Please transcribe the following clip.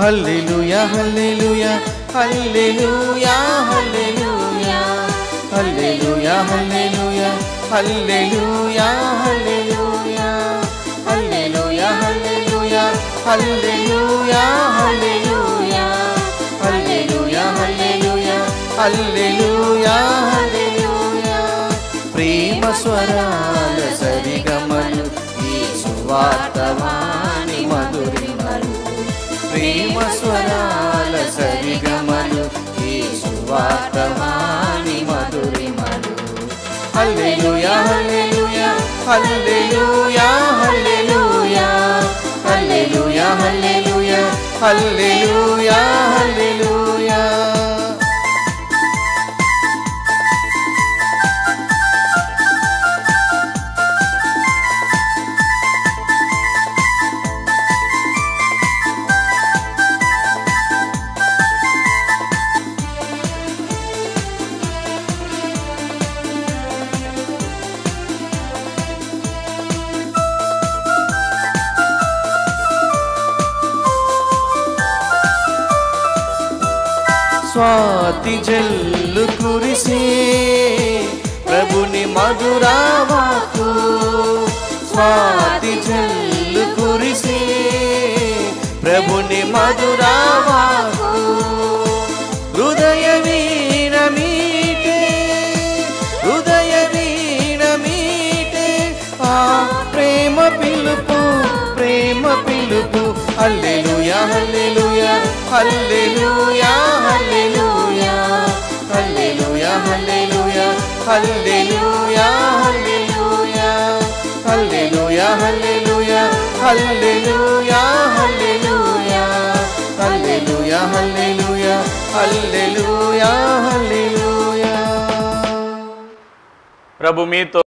హల్లెలూయా హల్లెలూయా హల్లెలూయా హల్లెలూయా హల్లెలూయా హల్లెలూయా హల్లెలూయా హల్లెలూయా హల్లెలూయా హల్లెలూయా హల్లెలూయా హల్లెలూయా హల్లెలూయా హల్లెలూయా హల్లెలూయా హల్లెలూయా ప్రేమ స్వరాల సరిగమలు ఈ సువార్తవాణి మధురిమలు ప్రేమ స్వరాల సరిగమలు ఈ సువార్తవాణి మధురిమలు హల్లెలూయా హల్లెలూయా హల్లెలూయా హల్లెలూయా హల్లెలూయా హల్లెలూయా హల్లెలూయా హల్లెలూయా స్వాతి జల్లు కురిసే ప్రభుని మధురావాకు స్వాతి జల్లు కురిసే ప్రభుని మధురావాకు హృదయ వీణ మీటే హృదయ వీణ మీటే ఆ ప్రేమ పిలుపు ప్రేమ పిలుపు హల్లెలూయా హల్లెలూయా హల్లెలూయా హల్లెలూయా హల్లెలూయా హల్లెలూయా హల్లెలూయా హల్లెలూయా హల్లెలూయా హల్లెలూయా హల్లెలూయా హల్లెలూయా హల్లెలూయా హల్లెలూయా హల్లెలూయా హల్లెలూయా ప్రభు మీతో